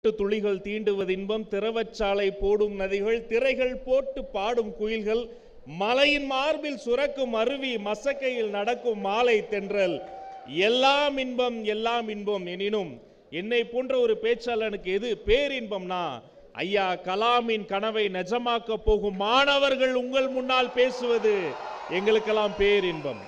துளிகள் தீண்டுவது இன்பம் திரவச்சாலை போடும் நதிகள் திரைகள் போட்டு பாடும் குயில்கள் மலையின் மார்பில் சுரக்கும் அருவி மசக்கையில் நடக்கும் மாலை தென்றல் எல்லாம் இன்பம் எல்லாம் இன்பம் எனினும் என்னை போன்ற ஒரு பேச்சாளனுக்கு எது பேரின்பம்னா ஐயா கலாமின் கனவை நிஜமாக்க போகும் மாணவர்கள் உங்கள் முன்னால் பேசுவது எங்களுக்கெல்லாம் பேரின்பம்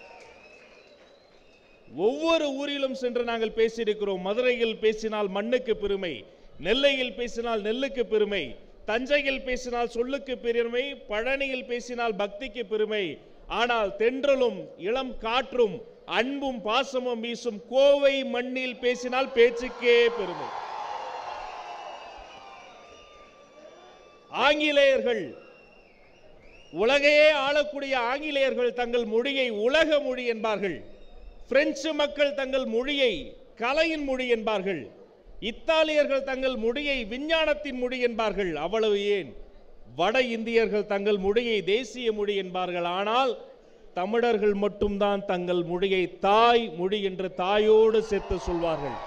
ஒவ்வொரு ஊரிலும் சென்று நாங்கள் பேசியிருக்கிறோம் மதுரையில் பேசினால் மண்ணுக்கு பெருமை நெல்லையில் பேசினால் நெல்லுக்கு பெருமை தஞ்சையில் பேசினால் சொல்லுக்கு பெருமை பழனியில் பேசினால் பக்திக்கு பெருமை ஆனால் தென்றலும் இளம் காற்றும் அன்பும் பாசமும் வீசும் கோவை மண்ணில் பேசினால் பேச்சுக்கே பெருமை ஆங்கிலேயர்கள் உலகையே ஆளக்கூடிய ஆங்கிலேயர்கள் தங்கள் மொழியை உலக மொழி என்பார்கள் பிரெஞ்சு மக்கள் தங்கள் மொழியை கலையின் மொழி என்பார்கள் இத்தாலியர்கள் தங்கள் மொழியை விஞ்ஞானத்தின் மொழி என்பார்கள் அவ்வளவு ஏன் வட இந்தியர்கள் தங்கள் மொழியை தேசிய மொழி என்பார்கள் ஆனால் தமிழர்கள் மட்டும்தான் தங்கள் மொழியை தாய் மொழி என்று தாயோடு சேர்த்து சொல்வார்கள்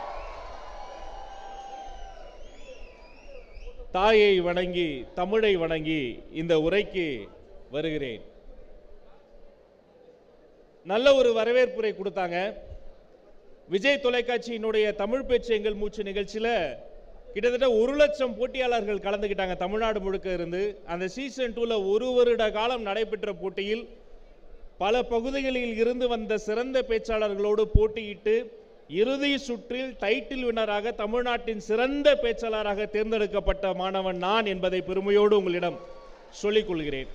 தாயை வணங்கி தமிழை வணங்கி இந்த உரைக்கு வருகிறேன் நல்ல ஒரு வரவேற்புரை கொடுத்தாங்க விஜய் தொலைக்காட்சியினுடைய தமிழ் பேச்சு எங்கள் மூச்சு நிகழ்ச்சியில் கிட்டத்தட்ட ஒரு லட்சம் போட்டியாளர்கள் கலந்துக்கிட்டாங்க தமிழ்நாடு முழுக்க இருந்து அந்த சீசன் டூவில் ஒரு வருட காலம் நடைபெற்ற போட்டியில் பல பகுதிகளில் இருந்து வந்த சிறந்த பேச்சாளர்களோடு போட்டியிட்டு இறுதி சுற்றில் டைட்டில் வினராக தமிழ்நாட்டின் சிறந்த பேச்சாளராக தேர்ந்தெடுக்கப்பட்ட மாணவன் நான் என்பதை பெருமையோடு உங்களிடம் சொல்லிக் கொள்கிறேன்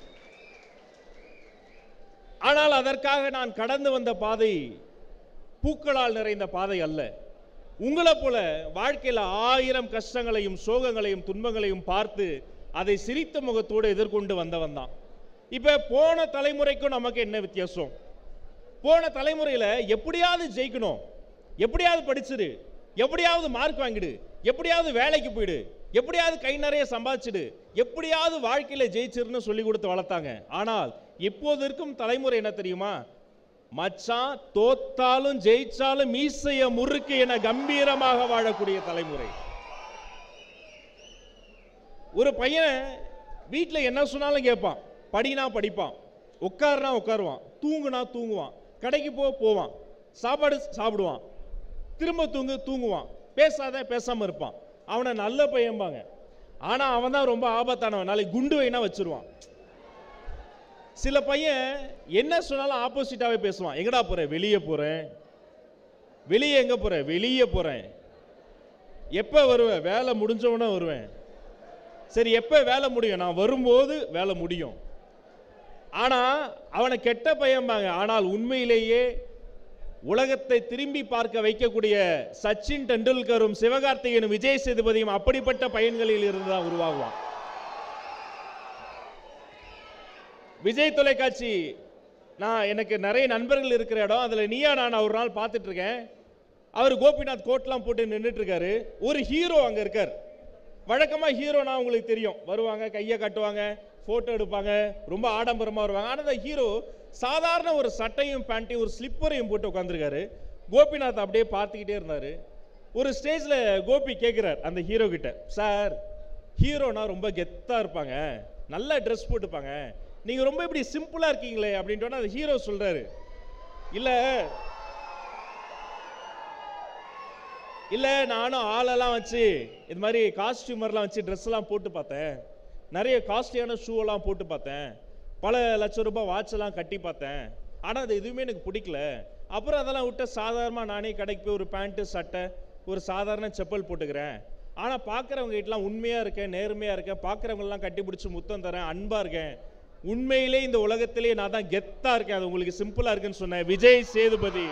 ஆனால் அதற்காக நான் கடந்து வந்த பாதை பூக்களால் நிறைந்த பாதை அல்ல உங்களை போல வாழ்க்கையில் ஆயிரம் கஷ்டங்களையும் சோகங்களையும் துன்பங்களையும் பார்த்து அதை சிரித்த முகத்தோடு எதிர்கொண்டு வந்தவன் தான் இப்ப போன தலைமுறைக்கும் நமக்கு என்ன வித்தியாசம் போன தலைமுறையில எப்படியாவது ஜெயிக்கணும் எப்படியாவது படிச்சிடு எப்படியாவது மார்க் வாங்கிடு எப்படியாவது வேலைக்கு போயிடு எப்படியாவது கை நிறைய சம்பாதிச்சிடு எப்படியாவது வாழ்க்கையில ஜெயிச்சிருன்னு சொல்லி கொடுத்து வளர்த்தாங்க ஆனால் இப்போது இருக்கும் தலைமுறை என்ன தெரியுமா மச்சான் தோத்தாலும் ஜெயிச்சாலும் மீசைய முறுக்கு என கம்பீரமாக வாழக்கூடிய தலைமுறை ஒரு பையன் வீட்டில் என்ன சொன்னாலும் கேட்பான் படினா படிப்பான் உட்காருனா உட்காருவான் தூங்குனா தூங்குவான் கடைக்கு போ போவான் சாப்பாடு சாப்பிடுவான் திரும்ப தூங்கு தூங்குவான் பேசாத பேசாம இருப்பான் அவனை நல்ல பையன்பாங்க ஆனா அவன் தான் ரொம்ப ஆபத்தானவன் நாளைக்கு குண்டு வைனா வச்சிருவான் சில பையன் என்ன சொன்னாலும் ஆப்போசிட்டாவே பேசுவான் எங்கடா போற வெளியே போறேன் வெளியே எங்க போற வெளியே போறேன் எப்ப வருவேன் வேலை முடிஞ்சவன வருவேன் சரி எப்ப வேலை முடியும் நான் வரும்போது வேலை முடியும் ஆனா அவனை கெட்ட பையன்பாங்க ஆனால் உண்மையிலேயே உலகத்தை திரும்பி பார்க்க வைக்கக்கூடிய சச்சின் டெண்டுல்கரும் சிவகார்த்திகேயனும் விஜய் சேதுபதியும் அப்படிப்பட்ட பையன்களில் இருந்து தான் உருவாகுவான் விஜய் தொலைக்காட்சி நான் எனக்கு நிறைய நண்பர்கள் இருக்கிற இடம் அதில் நீயா நான் ஒரு நாள் பார்த்துட்டு இருக்கேன் அவர் கோபிநாத் கோட்லாம் போட்டு நின்றுட்டு இருக்காரு ஒரு ஹீரோ அங்கே இருக்கார் வழக்கமாக ஹீரோனா உங்களுக்கு தெரியும் வருவாங்க கையை கட்டுவாங்க ஃபோட்டோ எடுப்பாங்க ரொம்ப ஆடம்பரமாக வருவாங்க ஆனால் அந்த ஹீரோ சாதாரண ஒரு சட்டையும் பேண்ட்டையும் ஒரு ஸ்லிப்பரையும் போட்டு உட்காந்துருக்காரு கோபிநாத் அப்படியே பார்த்துக்கிட்டே இருந்தார் ஒரு ஸ்டேஜில் கோபி கேட்குறார் அந்த ஹீரோ கிட்ட சார் ஹீரோனா ரொம்ப கெத்தாக இருப்பாங்க நல்ல ட்ரெஸ் போட்டுப்பாங்க நீங்கள் ரொம்ப இப்படி சிம்பிளாக இருக்கீங்களே அப்படின்ட்டு அந்த ஹீரோ சொல்கிறாரு இல்லை இல்லை நானும் ஆளெல்லாம் வச்சு இது மாதிரி காஸ்டியூமர்லாம் வச்சு ட்ரெஸ்லாம் போட்டு பார்த்தேன் நிறைய காஸ்ட்லியான ஷூவெல்லாம் போட்டு பார்த்தேன் பல லட்சம் ரூபாய் வாட்செல்லாம் கட்டி பார்த்தேன் ஆனால் அது எதுவுமே எனக்கு பிடிக்கல அப்புறம் அதெல்லாம் விட்டு சாதாரணமாக நானே கடைக்கு போய் ஒரு பேண்ட்டு சட்டை ஒரு சாதாரண செப்பல் போட்டுக்கிறேன் ஆனால் பார்க்குறவங்க கிட்டலாம் உண்மையாக இருக்கேன் நேர்மையாக இருக்கேன் பார்க்குறவங்கலாம் கட்டி பிடிச்சி முத்தம் தரேன் அன்பாக இருக்கேன் உண்மையிலே இந்த உலகத்திலே நான் தான் கெத்தாக இருக்கேன் அது உங்களுக்கு சிம்பிளாக இருக்குன்னு சொன்னேன் விஜய் சேதுபதி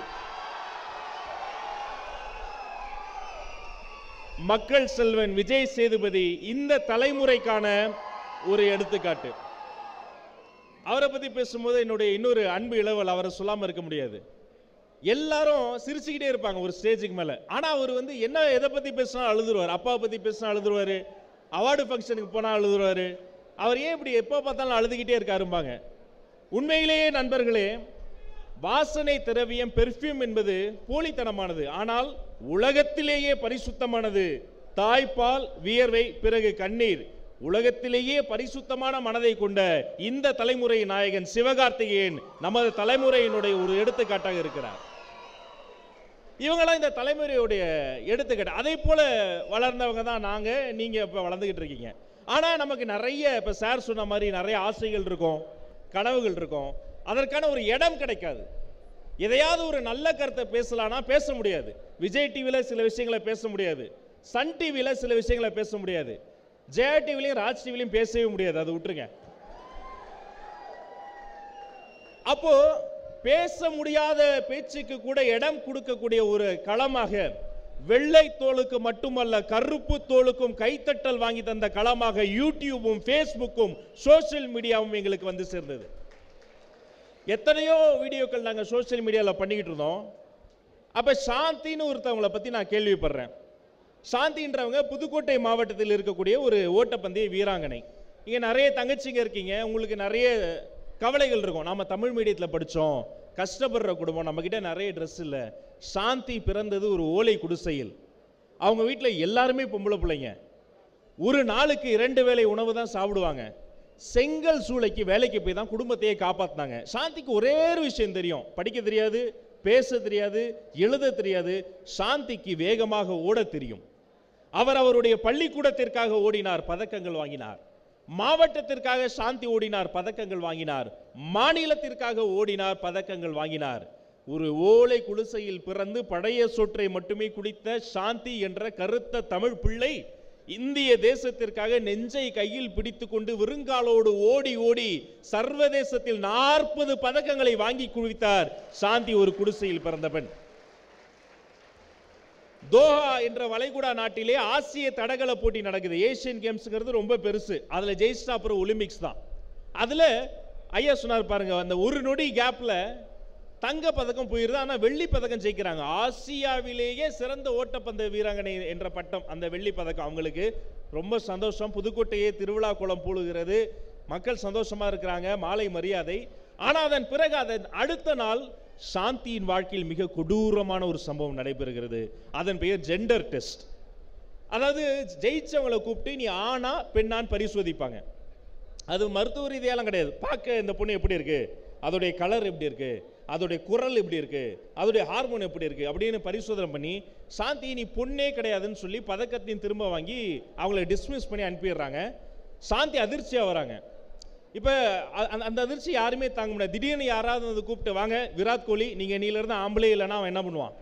மக்கள் செல்வன் விஜய் சேதுபதி இந்த தலைமுறைக்கான ஒரு எடுத்துக்காட்டு அவரை பத்தி பேசும்போது என்னுடைய இன்னொரு அன்பு இளவல் அவரை சொல்லாம இருக்க முடியாது எல்லாரும் சிரிச்சுக்கிட்டே இருப்பாங்க ஒரு ஸ்டேஜுக்கு மேல ஆனா அவர் வந்து என்ன எதை பத்தி பேசினா அழுதுருவார் அப்பா பத்தி பேசினா அழுதுருவாரு அவார்டு ஃபங்க்ஷனுக்கு போனா அழுதுருவாரு அவர் ஏன் இப்படி எப்போ பார்த்தாலும் அழுதுகிட்டே இருக்காரும்பாங்க உண்மையிலேயே நண்பர்களே வாசனை திரவியம் பெர்ஃப்யூம் என்பது போலித்தனமானது ஆனால் உலகத்திலேயே பரிசுத்தமானது தாய்ப்பால் வியர்வை பிறகு கண்ணீர் உலகத்திலேயே பரிசுத்தமான மனதை கொண்ட இந்த தலைமுறை நாயகன் சிவகார்த்திகேயன் நமது தலைமுறையினுடைய ஒரு எடுத்துக்காட்டாக இருக்கிறார் இவங்கெல்லாம் இந்த தலைமுறையுடைய எடுத்துக்காட்டு அதே போல வளர்ந்தவங்க தான் நாங்க நீங்க இப்ப வளர்ந்துகிட்டு இருக்கீங்க ஆனா நமக்கு நிறைய இப்ப சார் சொன்ன மாதிரி நிறைய ஆசைகள் இருக்கும் கனவுகள் இருக்கும் அதற்கான ஒரு இடம் கிடைக்காது எதையாவது ஒரு நல்ல கருத்தை பேசலாம்னா பேச முடியாது விஜய் டிவில சில விஷயங்களை பேச முடியாது சன் டிவில சில விஷயங்களை பேச முடியாது ஜெயா டிவிலையும் ராஜ் டிவிலையும் பேசவே முடியாது அது விட்டுருங்க அப்போ பேச முடியாத பேச்சுக்கு கூட இடம் கொடுக்கக்கூடிய ஒரு களமாக வெள்ளை தோலுக்கு மட்டுமல்ல கருப்பு தோலுக்கும் கைத்தட்டல் வாங்கி தந்த களமாக யூடியூபும் ஃபேஸ்புக்கும் சோஷியல் மீடியாவும் எங்களுக்கு வந்து சேர்ந்தது எத்தனையோ வீடியோக்கள் நாங்கள் சோஷியல் மீடியாவில் பண்ணிக்கிட்டு இருந்தோம் அப்போ சாந்தின்னு ஒருத்தவங்களை பற்றி நான் கேள்விப்படுறேன் சாந்தின்றவங்க புதுக்கோட்டை மாவட்டத்தில் இருக்கக்கூடிய ஒரு ஓட்டப்பந்தய வீராங்கனை இங்கே நிறைய தங்கச்சிங்க இருக்கீங்க உங்களுக்கு நிறைய கவலைகள் இருக்கும் நாம தமிழ் மீடியத்தில் படித்தோம் கஷ்டப்படுற குடும்பம் நம்மக்கிட்ட நிறைய ட்ரெஸ் இல்லை சாந்தி பிறந்தது ஒரு ஓலை குடிசையில் அவங்க வீட்டில் எல்லாருமே பொம்பளை பிள்ளைங்க ஒரு நாளுக்கு இரண்டு வேளை உணவு தான் சாப்பிடுவாங்க செங்கல் சூளைக்கு வேலைக்கு போய் தான் குடும்பத்தையே காப்பாத்தினாங்க சாந்திக்கு ஒரே ஒரு விஷயம் தெரியும் படிக்க தெரியாது பேச தெரியாது எழுத தெரியாது சாந்திக்கு வேகமாக ஓட தெரியும் அவர் அவருடைய பள்ளிக்கூடத்திற்காக ஓடினார் பதக்கங்கள் வாங்கினார் மாவட்டத்திற்காக சாந்தி ஓடினார் பதக்கங்கள் வாங்கினார் மாநிலத்திற்காக ஓடினார் பதக்கங்கள் வாங்கினார் ஒரு ஓலை குடிசையில் பிறந்து பழைய சொற்றை மட்டுமே குடித்த சாந்தி என்ற கருத்த தமிழ் பிள்ளை இந்திய தேசத்திற்காக நெஞ்சை கையில் பிடித்துக்கொண்டு விருங்காலோடு ஓடி ஓடி சர்வதேசத்தில் நாற்பது பதக்கங்களை வாங்கி குவித்தார் சாந்தி ஒரு குடிசையில் பிறந்த பெண் தோஹா என்ற வளைகுடா நாட்டிலே ஆசிய தடகள போட்டி நடக்குது ஏசியன் கேம்ஸ்ங்கிறது ரொம்ப பெருசு அதுல ஜெயிச்சிட்டா அப்புறம் ஒலிம்பிக்ஸ் தான் அதுல ஐயா சொன்னார் பாருங்க அந்த ஒரு நொடி கேப்ல தங்க பதக்கம் போயிருது ஆனா வெள்ளி பதக்கம் ஜெயிக்கிறாங்க ஆசியாவிலேயே சிறந்த ஓட்டப்பந்தய வீராங்கனை என்ற பட்டம் அந்த வெள்ளி பதக்கம் அவங்களுக்கு ரொம்ப சந்தோஷம் புதுக்கோட்டையே திருவிழா குளம் போடுகிறது மக்கள் சந்தோஷமா இருக்கிறாங்க மாலை மரியாதை ஆனா அதன் பிறகு அதன் அடுத்த நாள் சாந்தியின் வாழ்க்கையில் மிக கொடூரமான ஒரு சம்பவம் நடைபெறுகிறது அதன் பெயர் ஜெண்டர் டெஸ்ட் அதாவது ஜெயிச்சவங்களை கூப்பிட்டு நீ ஆணா பெண்ணான்னு பரிசோதிப்பாங்க அது மருத்துவ ரீதியாலாம் கிடையாது பார்க்க இந்த பொண்ணு எப்படி இருக்கு அதோடைய கலர் எப்படி இருக்கு அதோடைய குரல் எப்படி இருக்கு அதோடைய ஹார்மோன் எப்படி இருக்கு அப்படின்னு பரிசோதனை பண்ணி சாந்தி நீ பொண்ணே கிடையாதுன்னு சொல்லி பதக்கத்தையும் திரும்ப வாங்கி அவங்கள டிஸ்மிஸ் பண்ணி அனுப்பிடுறாங்க சாந்தி அதிர்ச்சியாக வராங்க இப்போ அந்த அதிர்ச்சி யாருமே தாங்க முடியாது திடீர்னு யாராவது வந்து கூப்பிட்டு வாங்க விராட் கோலி நீங்கள் நீல இருந்து ஆம்பளை இல்லைன்னா அவன் என்ன பண்ணுவான்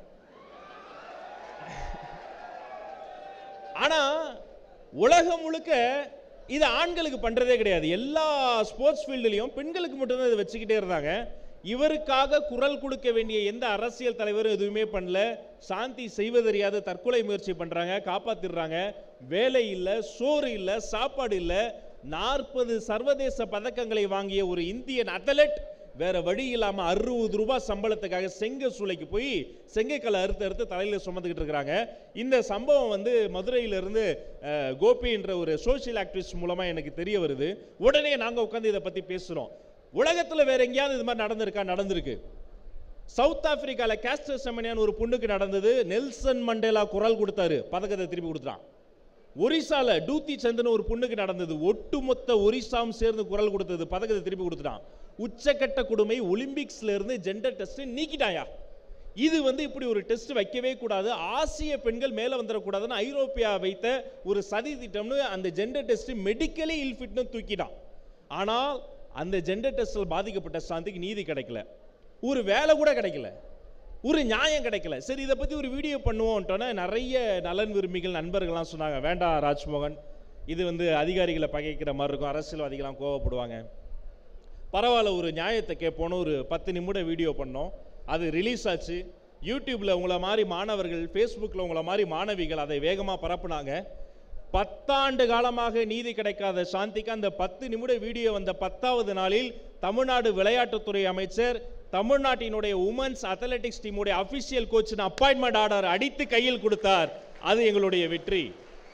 ஆனா உலகம் முழுக்க இது ஆண்களுக்கு பண்றதே கிடையாது எல்லா ஸ்போர்ட்ஸ் ஃபீல்டுலையும் பெண்களுக்கு மட்டும்தான் இதை வச்சுக்கிட்டே இருந்தாங்க இவருக்காக குரல் கொடுக்க வேண்டிய எந்த அரசியல் தலைவரும் எதுவுமே பண்ணல சாந்தி செய்வதறியாத தற்கொலை முயற்சி பண்றாங்க காப்பாத்திடுறாங்க வேலை இல்லை சோறு இல்லை சாப்பாடு இல்லை நாற்பது சர்வதேச பதக்கங்களை வாங்கிய ஒரு இந்தியன் அத்லட் வேற வழி இல்லாம அறுபது ரூபாய் சம்பளத்துக்காக செங்க சூளைக்கு போய் செங்கைக்கல்லை அறுத்து அறுத்து தலையில சுமந்துக்கிட்டு இருக்கிறாங்க இந்த சம்பவம் வந்து மதுரையிலிருந்து அஹ், கோபி என்ற ஒரு சோஷியல் ஆக்டிவிஸ்ட் மூலமா எனக்கு தெரிய வருது உடனே நாங்க உட்காந்து இதை பத்தி பேசுறோம் உலகத்துல வேற எங்கேயாவது இது மாதிரி நடந்திருக்கா நடந்திருக்கு சவுத் ஆப்பிரிக்கால கேஸ்டர் செமனியான் ஒரு பொண்ணுக்கு நடந்தது நெல்சன் மண்டேலா குரல் கொடுத்தாரு பதக்கத்தை திருப்பி கொடுத்தான் ஒரிசால டூத்தி சந்தன் ஒரு பொண்ணுக்கு நடந்தது ஒட்டுமொத்த ஒரிசாவும் சேர்ந்து குரல் கொடுத்தது பதக்கத்தை திருப்பி கொடுத்துட்டான் உச்சக்கட்ட கொடுமை ஒலிம்பிக்ஸ்ல இருந்து ஜெண்டர் டெஸ்ட் நீக்கிட்டாயா இது வந்து இப்படி ஒரு டெஸ்ட் வைக்கவே கூடாது ஆசிய பெண்கள் மேல வந்துடக்கூடாதுன்னு ஐரோப்பியா வைத்த ஒரு சதி திட்டம்னு அந்த ஜெண்டர் டெஸ்ட் மெடிக்கலி இல்ஃபிட்னு தூக்கிட்டான் ஆனால் அந்த ஜெண்டர் டெஸ்டில் பாதிக்கப்பட்ட சாந்திக்கு நீதி கிடைக்கல ஒரு வேலை கூட கிடைக்கல ஒரு நியாயம் கிடைக்கல சரி இதை பற்றி ஒரு வீடியோ பண்ணுவோம்ட்டோன்னா நிறைய நலன் விரும்பிகள் நண்பர்கள்லாம் சொன்னாங்க வேண்டாம் ராஜ்மோகன் இது வந்து அதிகாரிகளை பகைக்கிற மாதிரி இருக்கும் அரசியல்வாதிகள்லாம் கோவப்படுவாங்க பரவாயில்ல ஒரு நியாயத்தை கேட்போன்னு ஒரு பத்து நிமிட வீடியோ பண்ணோம் அது ரிலீஸ் ஆச்சு யூடியூப்ல உங்களை மாதிரி மாணவர்கள் ஃபேஸ்புக்கில் உங்களை மாதிரி மாணவிகள் அதை வேகமாக பரப்புனாங்க பத்தாண்டு காலமாக நீதி கிடைக்காத சாந்திக்கு அந்த பத்து நிமிட வீடியோ வந்த பத்தாவது நாளில் தமிழ்நாடு விளையாட்டுத்துறை அமைச்சர் தமிழ்நாட்டினுடைய உமன்ஸ் அத்லெட்டிக்ஸ் டீமுடைய அபிஷியல் கோச்சின் அப்பாயின்மெண்ட் ஆர்டர் அடித்து கையில் கொடுத்தார் அது எங்களுடைய வெற்றி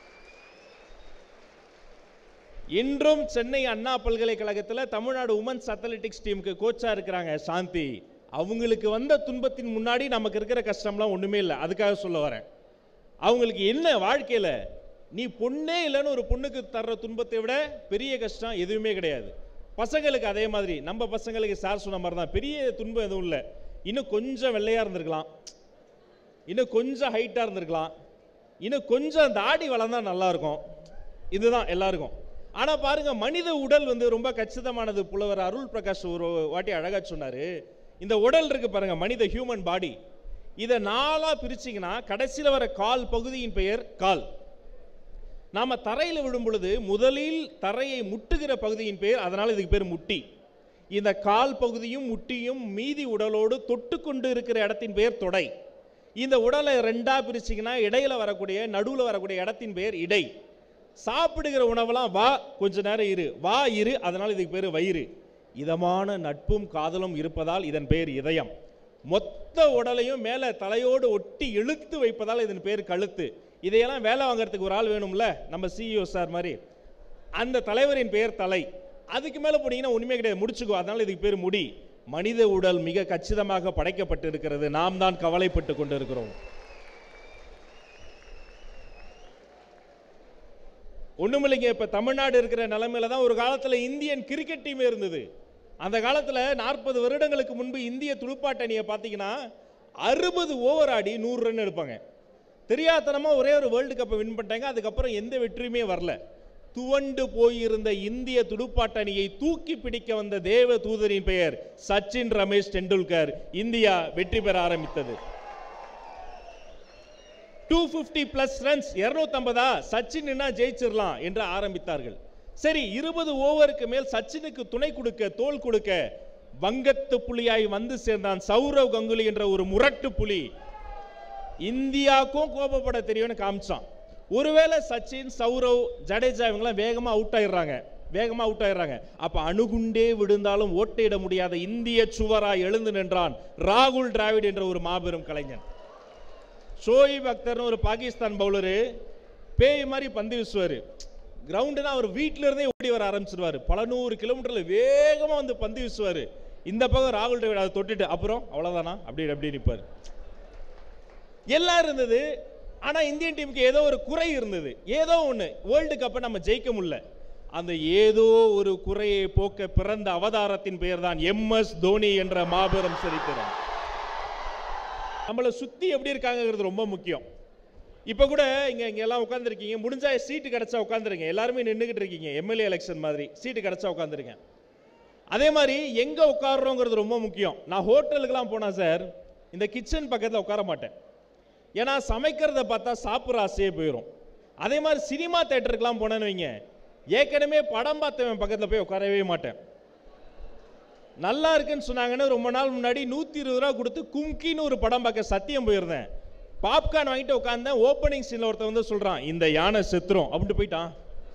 இன்றும் சென்னை அண்ணா பல்கலைக்கழகத்தில் தமிழ்நாடு உமன்ஸ் அத்லெட்டிக்ஸ் டீமுக்கு கோச்சா இருக்கிறாங்க சாந்தி அவங்களுக்கு வந்த துன்பத்தின் முன்னாடி நமக்கு இருக்கிற கஷ்டம்லாம் ஒண்ணுமே இல்லை அதுக்காக சொல்ல வரேன் அவங்களுக்கு என்ன வாழ்க்கையில நீ பொண்ணே இல்லைன்னு ஒரு பொண்ணுக்கு தர்ற துன்பத்தை விட பெரிய கஷ்டம் எதுவுமே கிடையாது பசங்களுக்கு அதே மாதிரி நம்ம பசங்களுக்கு சார் சொன்ன மாதிரி தான் பெரிய துன்பம் எதுவும் இல்லை இன்னும் கொஞ்சம் வெள்ளையா இருந்திருக்கலாம் இன்னும் கொஞ்சம் ஹைட்டா இருந்திருக்கலாம் இன்னும் கொஞ்சம் தாடி வளர்ந்தா நல்லா இருக்கும் இதுதான் எல்லாருக்கும் ஆனா பாருங்க மனித உடல் வந்து ரொம்ப கச்சிதமானது புலவர் அருள் பிரகாஷ் ஒரு வாட்டி அழகா சொன்னாரு இந்த உடல் இருக்கு பாருங்க மனித ஹியூமன் பாடி இதை நாலா பிரிச்சிங்கன்னா கடைசியில் வர கால் பகுதியின் பெயர் கால் நாம தரையில் விழும் பொழுது முதலில் தரையை முட்டுகிற பகுதியின் பெயர் அதனால இதுக்கு பேர் முட்டி இந்த கால் பகுதியும் முட்டியும் மீதி உடலோடு தொட்டு கொண்டு இருக்கிற இடத்தின் பெயர் தொடை இந்த உடலை ரெண்டா பிரிச்சிங்கன்னா இடையில வரக்கூடிய நடுவில் வரக்கூடிய இடத்தின் பெயர் இடை சாப்பிடுகிற உணவெல்லாம் வா கொஞ்ச நேரம் இரு வா இரு அதனால இதுக்கு பேர் வயிறு இதமான நட்பும் காதலும் இருப்பதால் இதன் பெயர் இதயம் மொத்த உடலையும் மேலே தலையோடு ஒட்டி இழுத்து வைப்பதால் இதன் பேர் கழுத்து இதையெல்லாம் வேலை வாங்குறதுக்கு ஒரு ஆள் வேணும்ல நம்ம சிஇஓ சார் மாதிரி அந்த தலைவரின் பெயர் தலை அதுக்கு மேலே போனீங்கன்னா ஒன்றுமே கிடையாது முடிச்சுக்கோ அதனால இதுக்கு பேர் முடி மனித உடல் மிக கச்சிதமாக படைக்கப்பட்டு இருக்கிறது நாம் தான் கவலைப்பட்டு கொண்டு இருக்கிறோம் ஒண்ணுமில்லைங்க இப்ப தமிழ்நாடு இருக்கிற நிலைமையில தான் ஒரு காலத்துல இந்தியன் கிரிக்கெட் டீமே இருந்தது அந்த காலத்துல நாற்பது வருடங்களுக்கு முன்பு இந்திய துடுப்பாட்ட அணியை பார்த்தீங்கன்னா அறுபது ஓவர் ஆடி நூறு ரன் எடுப்பாங்க தெரியாதனமா ஒரே ஒரு வேர்ல்டு கப்பை வின் பண்ணிட்டாங்க அதுக்கப்புறம் எந்த வெற்றியுமே வரல துவண்டு போயிருந்த இந்திய துடுப்பாட்ட அணியை தூக்கி பிடிக்க வந்த தேவ தூதரின் பெயர் சச்சின் ரமேஷ் டெண்டுல்கர் இந்தியா வெற்றி பெற ஆரம்பித்தது டூ ஃபிஃப்டி பிளஸ் ரன்ஸ் இரநூத்தம்பதா சச்சின்னா ஜெயிச்சிடலாம் என்று ஆரம்பித்தார்கள் சரி இருபது ஓவருக்கு மேல் சச்சினுக்கு துணை கொடுக்க தோல் கொடுக்க வங்கத்து புலியாய் வந்து சேர்ந்தான் சௌரவ் கங்குலி என்ற ஒரு முரட்டு புலி இந்தியாவுக்கும் கோபப்பட தெரியும்னு காமிச்சான் ஒருவேளை சச்சின் சௌரவ் ஜடேஜா இவங்கெல்லாம் வேகமா அவுட் ஆயிடுறாங்க வேகமா அவுட் ஆயிடுறாங்க அப்ப அணுகுண்டே விழுந்தாலும் ஓட்டையிட முடியாத இந்திய சுவராய் எழுந்து நின்றான் ராகுல் டிராவிட் என்ற ஒரு மாபெரும் கலைஞன் ஷோயிப் அக்தர்னு ஒரு பாகிஸ்தான் பவுலரு பேய் மாதிரி பந்து வீசுவார் கிரவுண்டுனா அவர் வீட்டில இருந்தே ஓடி வர ஆரம்பிச்சிருவாரு பல நூறு கிலோமீட்டர்ல வேகமா வந்து பந்து வீசுவார் இந்த பக்கம் ராகுல் டிராவிட் அதை தொட்டுட்டு அப்புறம் அவ்வளவுதானா அப்படி அப்படி நிற்பார் எல்லாம் இருந்தது ஆனா இந்தியன் டீமுக்கு ஏதோ ஒரு குறை இருந்தது ஏதோ ஒண்ணு வேர்ல்டு கப்பை நம்ம ஜெயிக்க முடியல அந்த ஏதோ ஒரு குறையை போக்க பிறந்த அவதாரத்தின் பெயர் தான் எம் எஸ் தோனி என்ற மாபெரும் சரித்திரம் நம்மளை சுத்தி எப்படி இருக்காங்கிறது ரொம்ப முக்கியம் இப்போ கூட இங்க இங்க எல்லாம் உட்காந்துருக்கீங்க முடிஞ்சா சீட்டு கிடைச்சா உட்காந்துருங்க எல்லாருமே நின்றுக்கிட்டு இருக்கீங்க எம்எல்ஏ எலெக்ஷன் மாதிரி சீட்டு கிடைச்சா உட்காந்துருங்க அதே மாதிரி எங்க உட்காடுறோங்கிறது ரொம்ப முக்கியம் நான் ஹோட்டலுக்கெல்லாம் போனா சார் இந்த கிச்சன் பக்கத்தில் உட்கார மாட்டேன் ஏன்னா சமைக்கிறத பார்த்தா சாப்பிட்ற ஆசையே போயிடும் அதே மாதிரி சினிமா தேட்டருக்குலாம் போனேன்னு வைங்க ஏற்கனவே படம் பார்த்தவன் பக்கத்தில் போய் உட்காரவே மாட்டேன் நல்லா இருக்குன்னு சொன்னாங்கன்னு ரொம்ப நாள் முன்னாடி நூற்றி இருபது ரூபா கொடுத்து கும்கின்னு ஒரு படம் பார்க்க சத்தியம் போயிருந்தேன் பாப்கார்ன் வாங்கிட்டு உட்காந்தேன் ஓப்பனிங் சீனில் ஒருத்தன் வந்து சொல்கிறான் இந்த யானை செத்துரும் அப்படின்ட்டு போயிட்டான்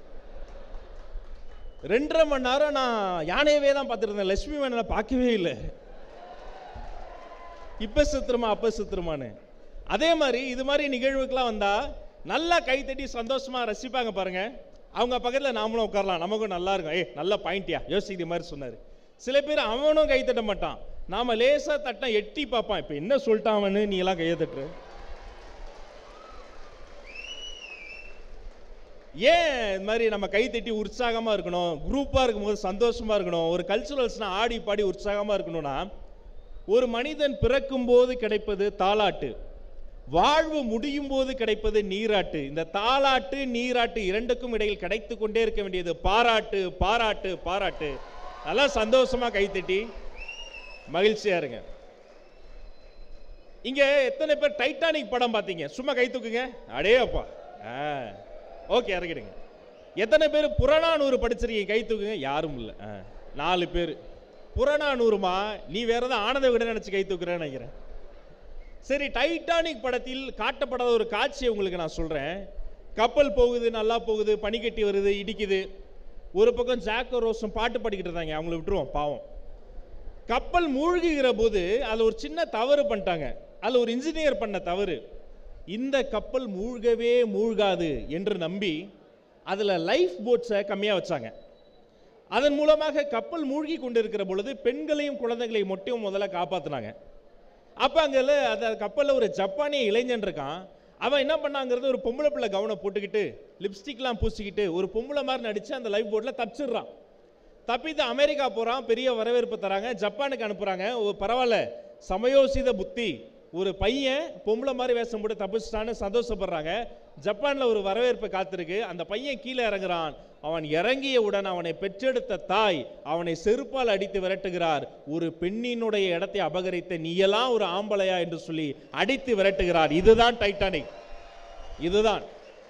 ரெண்டரை மணி நேரம் நான் யானையவே தான் பார்த்துருந்தேன் லட்சுமி மேனனை பார்க்கவே இல்லை இப்ப செத்துருமா அப்ப செத்துருமான்னு அதே மாதிரி இது மாதிரி நிகழ்வுக்கெல்லாம் வந்தா நல்லா கை தட்டி சந்தோஷமா ரசிப்பாங்க பாருங்க அவங்க பக்கத்துல நாமளும் உட்காரலாம் நமக்கும் நல்லா இருக்கும் ஏய் நல்ல பாயிண்ட்யா யோசிக்கிற மாதிரி சொன்னாரு சில பேர் அவனும் கை தட்ட மாட்டான் நாம லேசா தட்ட எட்டி பார்ப்பான் இப்ப என்ன சொல்லிட்டான் அவனு நீ எல்லாம் கையை தட்டுற ஏன் இது மாதிரி நம்ம கை தட்டி உற்சாகமா இருக்கணும் குரூப்பா இருக்கும்போது சந்தோஷமா இருக்கணும் ஒரு கல்ச்சுரல்ஸ்னா ஆடி பாடி உற்சாகமா இருக்கணும்னா ஒரு மனிதன் பிறக்கும் போது கிடைப்பது தாலாட்டு வாழ்வு முடியும் போது கிடைப்பது நீராட்டு இந்த தாலாட்டு நீராட்டு இரண்டுக்கும் இடையில் கிடைத்து கொண்டே இருக்க வேண்டியது பாராட்டு பாராட்டு பாராட்டு நல்லா சந்தோஷமா கைத்தட்டி மகிழ்ச்சியா இருங்க இங்க எத்தனை பேர் டைட்டானிக் படம் பார்த்தீங்க சும்மா கை தூக்குங்க அடே அப்பா ஓகே இறக்கிடுங்க எத்தனை பேர் புறநானூறு படிச்சிருக்கீங்க கை தூக்குங்க யாரும் இல்லை ஆ, நாலு பேர் புறநானூறுமா நீ வேற ஏதாவது ஆனந்த விட நினைச்சு கை தூக்குறேன்னு நினைக்கிறேன் சரி டைட்டானிக் படத்தில் காட்டப்படாத ஒரு காட்சியை உங்களுக்கு நான் சொல்றேன் கப்பல் போகுது நல்லா போகுது பனிக்கட்டி வருது இடிக்குது ஒரு பக்கம் ஜாக்கோ ரோஸும் பாட்டு பாடிக்கிட்டு இருந்தாங்க அவங்கள விட்டுருவோம் பாவம் கப்பல் மூழ்குகிற போது அதில் ஒரு சின்ன தவறு பண்ணிட்டாங்க அதில் ஒரு இன்ஜினியர் பண்ண தவறு இந்த கப்பல் மூழ்கவே மூழ்காது என்று நம்பி அதில் லைஃப் போட்ஸை கம்மியாக வச்சாங்க அதன் மூலமாக கப்பல் மூழ்கி கொண்டிருக்கிற பொழுது பெண்களையும் குழந்தைகளையும் மட்டும் முதல்ல காப்பாத்துனாங்க அப்போ அங்கே அந்த கப்பலில் ஒரு ஜப்பானிய இளைஞன் இருக்கான் அவன் என்ன பண்ணாங்கிறது ஒரு பொம்பளை பிள்ளை கவனம் போட்டுக்கிட்டு லிப்ஸ்டிக்லாம் பூசிக்கிட்டு ஒரு பொம்பளை மாதிரி நடிச்சு அந்த லைஃப் போட்டில் தப்பிச்சிடுறான் தப்பித்து அமெரிக்கா போகிறான் பெரிய வரவேற்பு தராங்க ஜப்பானுக்கு அனுப்புகிறாங்க ஒரு பரவாயில்ல சமயோசித புத்தி ஒரு பையன் பொம்பளை மாதிரி வேஷம் போட்டு தப்பிச்சிட்டான்னு சந்தோஷப்படுறாங்க ஜப்பானில் ஒரு வரவேற்பு காத்திருக்கு அந்த பையன் கீழே இறங்குறான் அவன் இறங்கியவுடன் அவனை பெற்றெடுத்த தாய் அவனை செருப்பால் அடித்து விரட்டுகிறார் ஒரு பெண்ணினுடைய இடத்தை அபகரித்த நீயெல்லாம் ஒரு ஆம்பளையா என்று சொல்லி அடித்து விரட்டுகிறார் இதுதான் டைட்டானிக் இதுதான்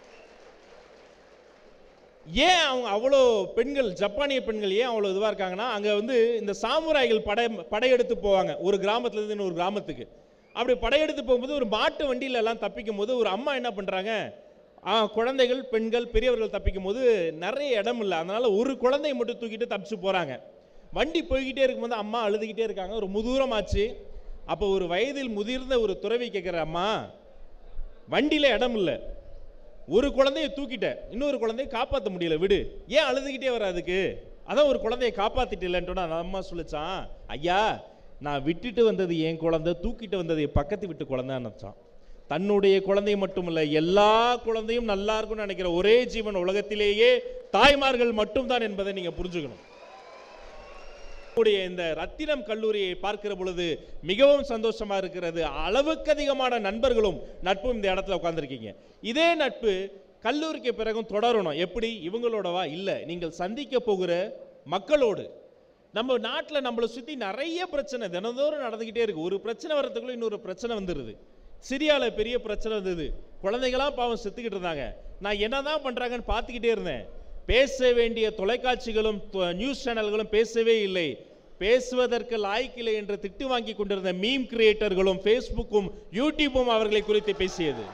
ஏன் அவங்க அவ்வளோ பெண்கள் ஜப்பானிய பெண்கள் ஏன் அவ்வளோ இதுவாக இருக்காங்கன்னா அங்கே வந்து இந்த சாமுராய்கள் படை படையெடுத்து போவாங்க ஒரு கிராமத்துலேருந்து இன்னொரு கிராமத்துக்கு அப்படி படையெடுத்து போகும்போது ஒரு மாட்டு வண்டியில எல்லாம் தப்பிக்கும் போது ஒரு அம்மா என்ன பண்ணுறாங்க குழந்தைகள் பெண்கள் பெரியவர்கள் தப்பிக்கும் போது நிறைய இடம் இல்லை அதனால ஒரு குழந்தையை மட்டும் தூக்கிட்டு தப்பிச்சு போகிறாங்க வண்டி போய்கிட்டே இருக்கும்போது அம்மா அழுதுகிட்டே இருக்காங்க ஒரு முதுகுரம் ஆச்சு அப்போ ஒரு வயதில் முதிர்ந்த ஒரு துறவி கேட்குற அம்மா வண்டியில இடம் இல்லை ஒரு குழந்தைய தூக்கிட்டேன் இன்னொரு குழந்தைய காப்பாற்ற முடியல விடு ஏன் அழுதுகிட்டே வர அதுக்கு அதான் ஒரு குழந்தைய காப்பாத்திட்டலன்ட்டு அந்த அம்மா சொல்லிச்சான் ஐயா நான் விட்டுட்டு வந்தது என் குழந்தை தூக்கிட்டு வந்தது என் பக்கத்து வீட்டு குழந்தைன்னு நினச்சான் தன்னுடைய குழந்தை மட்டுமல்ல எல்லா குழந்தையும் நல்லா இருக்கும்னு நினைக்கிற ஒரே ஜீவன் உலகத்திலேயே தாய்மார்கள் மட்டும்தான் என்பதை நீங்க புரிஞ்சுக்கணும் உடைய இந்த ரத்தினம் கல்லூரியை பார்க்கிற பொழுது மிகவும் சந்தோஷமா இருக்கிறது அளவுக்கு அதிகமான நண்பர்களும் நட்பும் இந்த இடத்துல உட்கார்ந்திருக்கீங்க இதே நட்பு கல்லூரிக்கு பிறகும் தொடரணும் எப்படி இவங்களோடவா இல்லை நீங்கள் சந்திக்க போகிற மக்களோடு நம்ம நாட்டில் நம்மளை சுற்றி நிறைய பிரச்சனை தினந்தோறும் நடந்துக்கிட்டே இருக்கு ஒரு பிரச்சனை வர்றதுக்குள்ள இன்னொரு பிரச்சனை வந்துடுது சிரியாவில் பெரிய பிரச்சனை வந்தது குழந்தைங்களாம் பாவம் செத்துக்கிட்டு இருந்தாங்க நான் என்னதான் பண்றாங்கன்னு பார்த்துக்கிட்டே இருந்தேன் பேச வேண்டிய தொலைக்காட்சிகளும் தொ- நியூஸ் சேனல்களும் பேசவே இல்லை பேசுவதற்கு லாய்க்கில்லை என்று திட்டு வாங்கி கொண்டிருந்த மீம் கிரியேட்டர்களும் ஃபேஸ்புக்கும் யூடியூப்பும் அவர்களை குறித்து பேசியது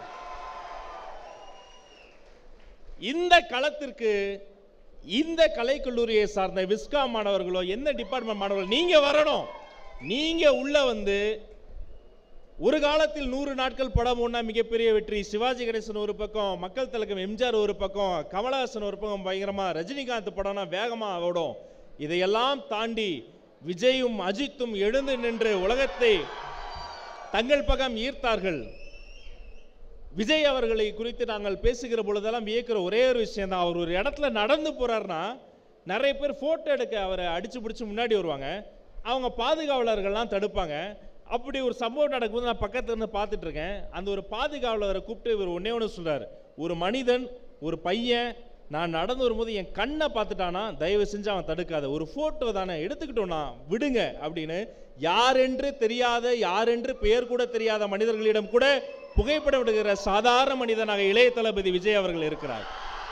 இந்த களத்திற்கு இந்த கலைக்கல்லூரியை சார்ந்த விஸ்கா மாணவர்களோ எந்த டிபார்ட்மெண்ட் மாணவர்களோ நீங்க வரணும் நீங்க உள்ள வந்து ஒரு காலத்தில் நூறு நாட்கள் படம் ஒன்றா மிகப்பெரிய வெற்றி சிவாஜி கணேசன் ஒரு பக்கம் மக்கள் திலகம் எம்ஜிஆர் ஒரு பக்கம் கமலஹாசன் ஒரு பக்கம் பயங்கரமா ரஜினிகாந்த் படம்னா வேகமா ஓடும் இதையெல்லாம் தாண்டி விஜயும் அஜித்தும் எழுந்து நின்று உலகத்தை தங்கள் பக்கம் ஈர்த்தார்கள் விஜய் அவர்களை குறித்து நாங்கள் பேசுகிற பொழுதெல்லாம் வியக்கிற ஒரே ஒரு விஷயம் தான் அவர் ஒரு இடத்துல நடந்து போறாருன்னா நிறைய பேர் போட்டோ எடுக்க அவரை அடிச்சு பிடிச்சி முன்னாடி வருவாங்க அவங்க பாதுகாவலர்கள்லாம் தடுப்பாங்க அப்படி ஒரு சம்பவம் நடக்கும்போது நான் பக்கத்துல இருந்து பார்த்துட்டு இருக்கேன் அந்த ஒரு பாதுகாவலரை கூப்பிட்டு இவர் ஒன்னே ஒன்று சொல்றாரு ஒரு மனிதன் ஒரு பையன் நான் நடந்து வரும்போது என் கண்ணை பார்த்துட்டானா தயவு செஞ்சு அவன் தடுக்காத ஒரு போட்டோ தானே எடுத்துக்கிட்டோம்னா விடுங்க அப்படின்னு யாரென்று தெரியாத யாரென்று பெயர் கூட தெரியாத மனிதர்களிடம் கூட புகைப்படம் விடுகிற சாதாரண மனிதனாக இளைய தளபதி விஜய் அவர்கள் இருக்கிறார்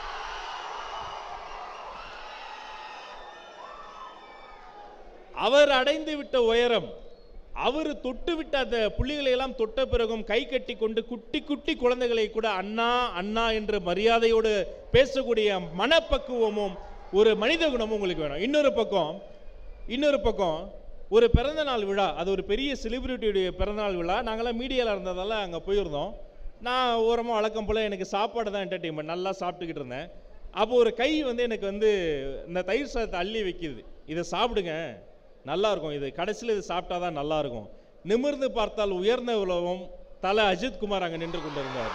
அவர் அடைந்து விட்ட உயரம் அவர் தொட்டு விட்ட அந்த புள்ளிகளை எல்லாம் தொட்ட பிறகும் கை கட்டி கொண்டு குட்டி குட்டி குழந்தைகளை கூட அண்ணா அண்ணா என்று மரியாதையோடு பேசக்கூடிய மனப்பக்குவமும் ஒரு மனித குணமும் உங்களுக்கு வேணும் இன்னொரு பக்கம் இன்னொரு பக்கம் ஒரு பிறந்தநாள் விழா அது ஒரு பெரிய செலிபிரிட்டியுடைய பிறந்தநாள் விழா நாங்களாம் மீடியாவில் இருந்ததால அங்கே போயிருந்தோம் நான் ஓரமாக வழக்கம் போல் எனக்கு சாப்பாடு தான் என்டர்டெயின்மெண்ட் நல்லா சாப்பிட்டுக்கிட்டு இருந்தேன் அப்போ ஒரு கை வந்து எனக்கு வந்து இந்த தயிர் சாதத்தை அள்ளி வைக்கிது இதை சாப்பிடுங்க நல்லா இருக்கும் இது கடைசியில் இது சாப்பிட்டா தான் நல்லா இருக்கும் நிமிர்ந்து பார்த்தால் உயர்ந்த உலகம் தலை அஜித் குமார் அங்கே நின்று கொண்டிருந்தார்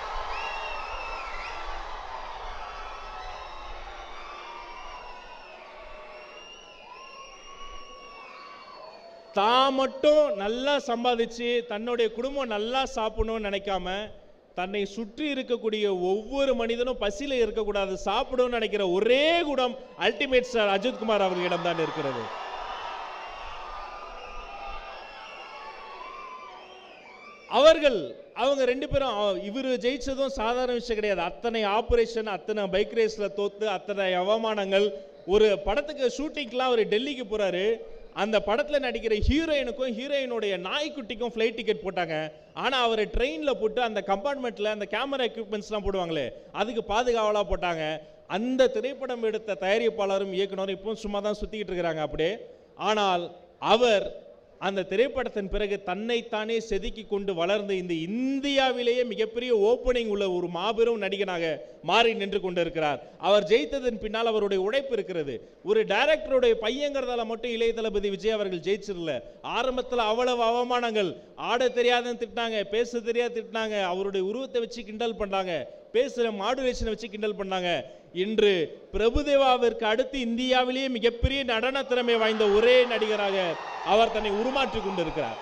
தான் மட்டும் நல்லா சம்பாதிச்சு தன்னுடைய குடும்பம் நல்லா சாப்பிடணும்னு நினைக்காம தன்னை சுற்றி இருக்கக்கூடிய ஒவ்வொரு மனிதனும் பசியில இருக்கக்கூடாது சாப்பிடணும்னு நினைக்கிற ஒரே குணம் அல்டிமேட் ஸ்டார் அஜித் குமார் அவர்களிடம் தான் இருக்கிறது அவர்கள் அவங்க ரெண்டு பேரும் இவர் ஜெயிச்சதும் சாதாரண விஷயம் கிடையாது அத்தனை ஆபரேஷன் அத்தனை பைக் ரேஸ்ல தோத்து அத்தனை அவமானங்கள் ஒரு படத்துக்கு ஷூட்டிங்க்குலாம் அவர் டெல்லிக்கு போறாரு அந்த படத்தில் நடிக்கிற ஹீரோயினுக்கும் ஹீரோயினுடைய நாய்க்குட்டிக்கும் ஃப்ளைட் டிக்கெட் போட்டாங்க ஆனால் அவரை ட்ரெயினில் போட்டு அந்த கம்பார்ட்மெண்ட்டில் அந்த கேமரா எக்யூப்மெண்ட்ஸ்லாம் போடுவாங்களே அதுக்கு பாதுகாவலாக போட்டாங்க அந்த திரைப்படம் எடுத்த தயாரிப்பாளரும் இயக்குனரும் இப்பவும் சும்மா தான் சுற்றிக்கிட்டு இருக்கிறாங்க அப்படியே ஆனால் அவர் அந்த திரைப்படத்தின் பிறகு தன்னைத்தானே செதுக்கி கொண்டு வளர்ந்து இந்த இந்தியாவிலேயே மிகப்பெரிய ஓப்பனிங் உள்ள ஒரு மாபெரும் நடிகனாக மாறி நின்று கொண்டிருக்கிறார் அவர் ஜெயித்ததன் பின்னால் அவருடைய உழைப்பு இருக்கிறது ஒரு டைரக்டருடைய பையங்கிறதால மட்டும் இளைய தளபதி விஜய் அவர்கள் ஜெயிச்சிடல ஆரம்பத்தில் அவ்வளவு அவமானங்கள் ஆட தெரியாதுன்னு திட்டினாங்க பேச தெரியாது திட்டினாங்க அவருடைய உருவத்தை வச்சு கிண்டல் பண்ணாங்க பேசுகிற மாடுலேஷனை வச்சு கிண்டல் பண்ணாங்க இன்று பிரபுதேவாவிற்கு அடுத்து இந்தியாவிலேயே மிகப்பெரிய நடன திறமை வாய்ந்த ஒரே நடிகராக அவர் தன்னை உருமாற்றிக் கொண்டிருக்கிறார்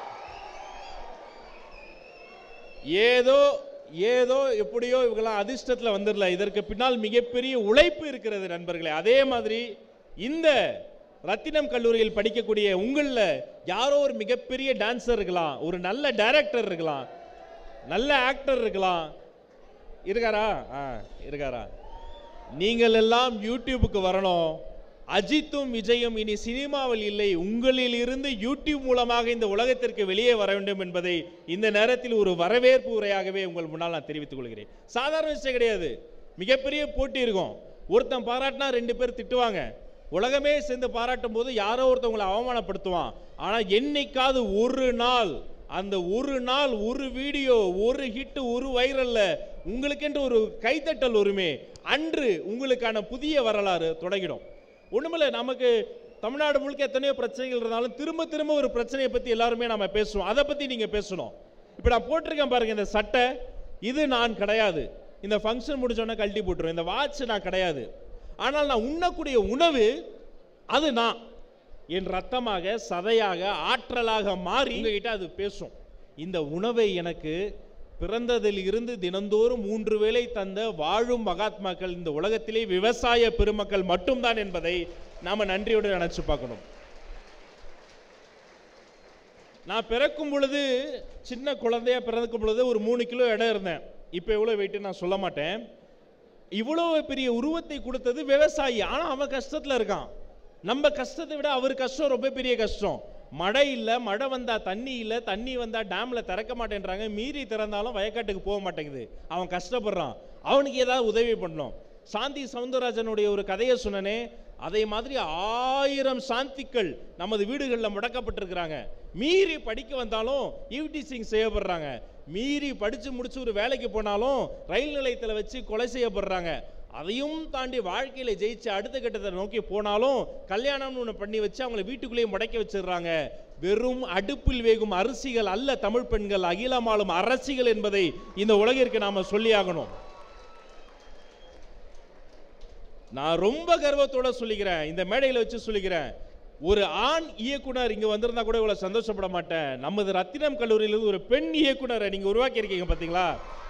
ஏதோ ஏதோ எப்படியோ இவங்கெல்லாம் அதிர்ஷ்டத்தில் வந்துடல இதற்கு பின்னால் மிகப்பெரிய உழைப்பு இருக்கிறது நண்பர்களே அதே மாதிரி இந்த ரத்தினம் கல்லூரியில் படிக்கக்கூடிய உங்களில் யாரோ ஒரு மிகப்பெரிய டான்சர் இருக்கலாம் ஒரு நல்ல டைரக்டர் இருக்கலாம் நல்ல ஆக்டர் இருக்கலாம் இருக்காரா ஆ இருக்காரா நீங்கள் எல்லாம் யூடியூபுக்கு வரணும் அஜித்தும் விஜயும் இனி சினிமாவில் இல்லை உங்களில் இருந்து யூடியூப் மூலமாக இந்த உலகத்திற்கு வெளியே வர வேண்டும் என்பதை இந்த நேரத்தில் ஒரு வரவேற்பு உரையாகவே உங்கள் முன்னால் நான் தெரிவித்துக் கொள்கிறேன் சாதாரண விஷயம் கிடையாது மிகப்பெரிய போட்டி இருக்கும் ஒருத்தன் பாராட்டினா ரெண்டு பேர் திட்டுவாங்க உலகமே சேர்ந்து பாராட்டும் போது யாரோ ஒருத்தவங்களை அவமானப்படுத்துவான் ஆனால் என்னைக்காவது ஒரு நாள் அந்த ஒரு நாள் ஒரு வீடியோ ஒரு ஹிட் ஒரு வைரல்ல உங்களுக்கென்று ஒரு கைத்தட்டல் வருமே அன்று உங்களுக்கான புதிய வரலாறு தொடங்கிடும் ஒண்ணுமில்ல நமக்கு தமிழ்நாடு முழுக்க எத்தனையோ பிரச்சனைகள் இருந்தாலும் திரும்ப திரும்ப ஒரு பிரச்சனையை பத்தி எல்லாருமே நாம பேசுவோம் அதை பத்தி நீங்க பேசணும் இப்போ நான் போட்டிருக்கேன் பாருங்க இந்த சட்டை இது நான் கிடையாது இந்த ஃபங்க்ஷன் முடிஞ்சோடனே கழட்டி போட்டுருவேன் இந்த வாட்ச் நான் கிடையாது ஆனால் நான் உண்ணக்கூடிய உணவு அது நான் என் ரத்தமாக சதையாக ஆற்றலாக மாறி உங்ககிட்ட அது பேசும் இந்த உணவை எனக்கு பிறந்ததில் இருந்து தினந்தோறும் மூன்று வேளை தந்த வாழும் மகாத்மாக்கள் இந்த உலகத்திலே விவசாய பெருமக்கள் மட்டும்தான் என்பதை நாம நன்றியோடு நினைச்சு பார்க்கணும் நான் பிறக்கும் பொழுது சின்ன குழந்தையா பிறக்கும் பொழுது ஒரு மூணு கிலோ இடம் இருந்தேன் இப்போ எவ்வளோ வெயிட்டு நான் சொல்ல மாட்டேன் இவ்வளோ பெரிய உருவத்தை கொடுத்தது விவசாயி ஆனால் அவன் கஷ்டத்தில் இருக்கான் நம்ம கஷ்டத்தை விட அவர் கஷ்டம் ரொம்ப பெரிய கஷ்டம் மழை இல்லை மழை வந்தா தண்ணி இல்லை தண்ணி வந்தா டேம்ல திறக்க மாட்டேன்றாங்க மீறி திறந்தாலும் வயக்காட்டுக்கு போக மாட்டேங்குது அவன் கஷ்டப்படுறான் அவனுக்கு ஏதாவது உதவி பண்ணணும் சாந்தி சவுந்தரராஜனுடைய ஒரு கதையை சொன்னனே அதே மாதிரி ஆயிரம் சாந்திகள் நமது வீடுகளில் முடக்கப்பட்டிருக்கிறாங்க மீறி படிக்க வந்தாலும் ஈவ்டீசிங் செய்யப்படுறாங்க மீறி படிச்சு முடிச்சு ஒரு வேலைக்கு போனாலும் ரயில் நிலையத்தில் வச்சு கொலை செய்யப்படுறாங்க அதையும் தாண்டி வாழ்க்கையில ஜெயிச்சு அடுத்த கட்டத்தை நோக்கி போனாலும் கல்யாணம்னு ஒன்று பண்ணி வச்சு அவங்கள வீட்டுக்குள்ளேயே முடக்கி வச்சிடுறாங்க வெறும் அடுப்பில் வேகும் அரிசிகள் அல்ல தமிழ் பெண்கள் அகிலமாலும் அரசிகள் என்பதை இந்த உலகிற்கு நாம சொல்லியாகணும் நான் ரொம்ப கர்வத்தோட சொல்லிக்கிறேன் இந்த மேடையில் வச்சு சொல்லிக்கிறேன் ஒரு ஆண் இயக்குனர் இங்க வந்திருந்தா கூட இவ்வளவு சந்தோஷப்பட மாட்டேன் நமது ரத்தினம் கல்லூரியிலிருந்து ஒரு பெண் இயக்குனரை நீங்க உருவாக்கி இருக்கீங்க பாத்தீங்களா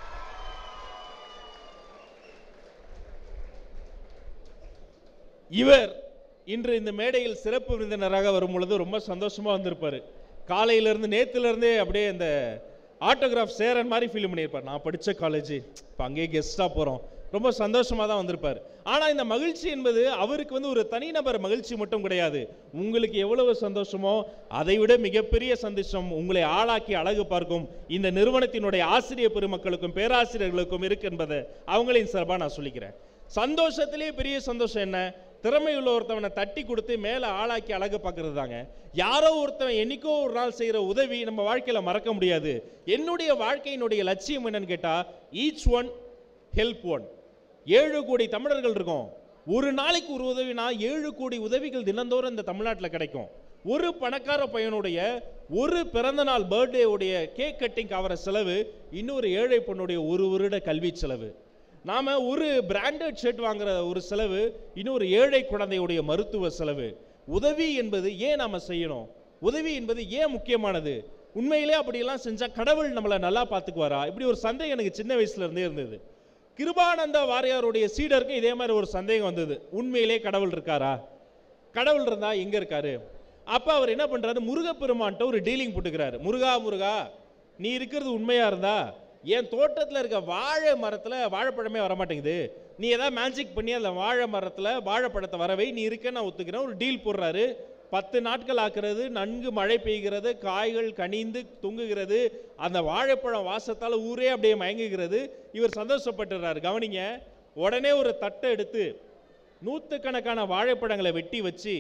இவர் இன்று இந்த மேடையில் சிறப்பு விருந்தினராக வரும் பொழுது ரொம்ப சந்தோஷமா வந்திருப்பாரு காலையில இருந்து நேத்துல இருந்தே அப்படியே இந்த ஆட்டோகிராஃப் சேரன் மாதிரி ஃபீல் பண்ணியிருப்பார் நான் படிச்ச காலேஜ் இப்போ அங்கேயே கெஸ்டா போறோம் ரொம்ப சந்தோஷமா தான் வந்திருப்பார் ஆனா இந்த மகிழ்ச்சி என்பது அவருக்கு வந்து ஒரு தனிநபர் மகிழ்ச்சி மட்டும் கிடையாது உங்களுக்கு எவ்வளவு சந்தோஷமோ அதை விட மிகப்பெரிய சந்தோஷம் உங்களை ஆளாக்கி அழகு பார்க்கும் இந்த நிறுவனத்தினுடைய ஆசிரியர் பெருமக்களுக்கும் பேராசிரியர்களுக்கும் இருக்கு என்பதை அவங்களின் சார்பாக நான் சொல்லிக்கிறேன் சந்தோஷத்திலே பெரிய சந்தோஷம் என்ன திறமையுள்ள ஒருத்தவனை தட்டி கொடுத்து மேலே ஆளாக்கி அழகு பார்க்கறது தாங்க யாரோ ஒருத்தவன் என்னைக்கோ ஒரு நாள் செய்கிற உதவி நம்ம வாழ்க்கையில் மறக்க முடியாது என்னுடைய வாழ்க்கையினுடைய லட்சியம் என்னன்னு கேட்டால் ஈச் ஒன் ஹெல்ப் ஒன் ஏழு கோடி தமிழர்கள் இருக்கோம் ஒரு நாளைக்கு ஒரு உதவினா ஏழு கோடி உதவிகள் தினந்தோறும் இந்த தமிழ்நாட்டில் கிடைக்கும் ஒரு பணக்கார பையனுடைய ஒரு பிறந்த நாள் பர்த்டே உடைய கேக் கட்டிங் ஆகிற செலவு இன்னொரு ஏழை பொண்ணுடைய ஒரு வருட கல்வி செலவு நாம ஒரு பிராண்டட் ஷர்ட் வாங்குற ஒரு செலவு இன்னொரு ஏழை குழந்தையுடைய மருத்துவ செலவு உதவி என்பது ஏன் நாம செய்யணும் உதவி என்பது ஏன் முக்கியமானது உண்மையிலே அப்படியெல்லாம் செஞ்சா கடவுள் நம்மளை நல்லா பார்த்துக்குவாரா இப்படி ஒரு சந்தேகம் எனக்கு சின்ன வயசுல இருந்தே இருந்தது கிருபானந்த வாரியாருடைய சீடருக்கு இதே மாதிரி ஒரு சந்தேகம் வந்தது உண்மையிலே கடவுள் இருக்காரா கடவுள் இருந்தா எங்க இருக்காரு அப்ப அவர் என்ன பண்றாரு முருகப்பெருமான்ட்ட ஒரு டீலிங் போட்டுக்கிறாரு முருகா முருகா நீ இருக்கிறது உண்மையா இருந்தா என் தோட்டத்தில் இருக்க வாழை மரத்தில் வாழைப்பழமே வர மாட்டேங்குது நீ ஏதாவது மேஜிக் பண்ணி அந்த வாழை மரத்தில் வாழைப்பழத்தை வரவை நீ இருக்க நான் ஒத்துக்கிறேன் ஒரு டீல் போடுறாரு பத்து நாட்கள் ஆக்குறது நன்கு மழை பெய்கிறது காய்கள் கனிந்து தொங்குகிறது அந்த வாழைப்பழம் வாசத்தால் ஊரே அப்படியே மயங்குகிறது இவர் சந்தோஷப்பட்டுறாரு கவனிங்க உடனே ஒரு தட்டை எடுத்து நூற்றுக்கணக்கான வாழைப்பழங்களை வெட்டி வச்சு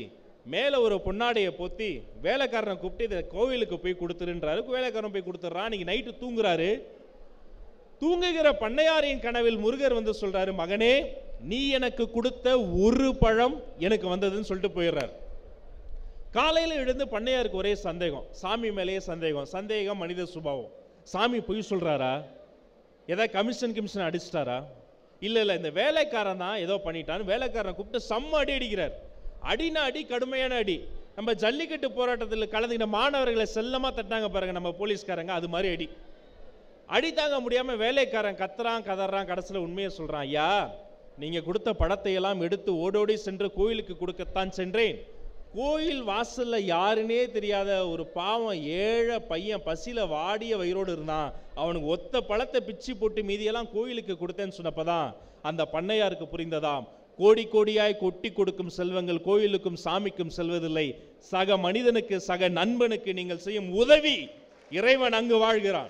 மேலே ஒரு பொன்னாடையை பொத்தி வேலைக்காரனை கூப்பிட்டு இதை கோவிலுக்கு போய் கொடுத்துருன்றாரு வேலைக்காரன் போய் கொடுத்துட்றான் அன்னைக்கு நைட்டு தூங்குறாரு தூங்குகிற பண்ணையாரின் கனவில் முருகர் வந்து சொல்றாரு மகனே நீ எனக்கு கொடுத்த ஒரு பழம் எனக்கு வந்ததுன்னு சொல்லிட்டு போயிடுறாரு காலையில் எழுந்து பண்ணையாருக்கு ஒரே சந்தேகம் சாமி மேலேயே சந்தேகம் சந்தேகம் மனித சுபாவம் சாமி பொய் சொல்றாரா ஏதாவது கமிஷன் கிமிஷன் அடிச்சிட்டாரா இல்லை இல்லை இந்த வேலைக்காரன் தான் ஏதோ பண்ணிட்டான்னு வேலைக்காரனை கூப்பிட்டு செம்ம அடி அடிக்கிறார் அடினா அடி கடுமையான அடி நம்ம ஜல்லிக்கட்டு போராட்டத்தில் கலந்துக்கிட்ட மாணவர்களை செல்லமாக தட்டாங்க பாருங்க நம்ம போலீஸ்காரங்க அது மாதிரி அடி அடி தாங்க முடியாமல் வேலைக்காரன் கத்துறான் கதறான் கடைசியில் உண்மையை சொல்கிறான் ஐயா நீங்கள் கொடுத்த படத்தை எல்லாம் எடுத்து ஓடோடி சென்று கோயிலுக்கு கொடுக்கத்தான் சென்றேன் கோயில் வாசல்ல யாருன்னே தெரியாத ஒரு பாவம் ஏழை பையன் பசியில வாடிய வயிறோடு இருந்தான் அவனுக்கு ஒத்த பழத்தை பிச்சு போட்டு மீதியெல்லாம் கோயிலுக்கு கொடுத்தேன்னு சொன்னப்பதான் அந்த பண்ணையாருக்கு புரிந்ததாம் கோடி கோடியாய் கொட்டி கொடுக்கும் செல்வங்கள் கோயிலுக்கும் சாமிக்கும் செல்வதில்லை சக மனிதனுக்கு சக நண்பனுக்கு நீங்கள் செய்யும் உதவி இறைவன் அங்கு வாழ்கிறான்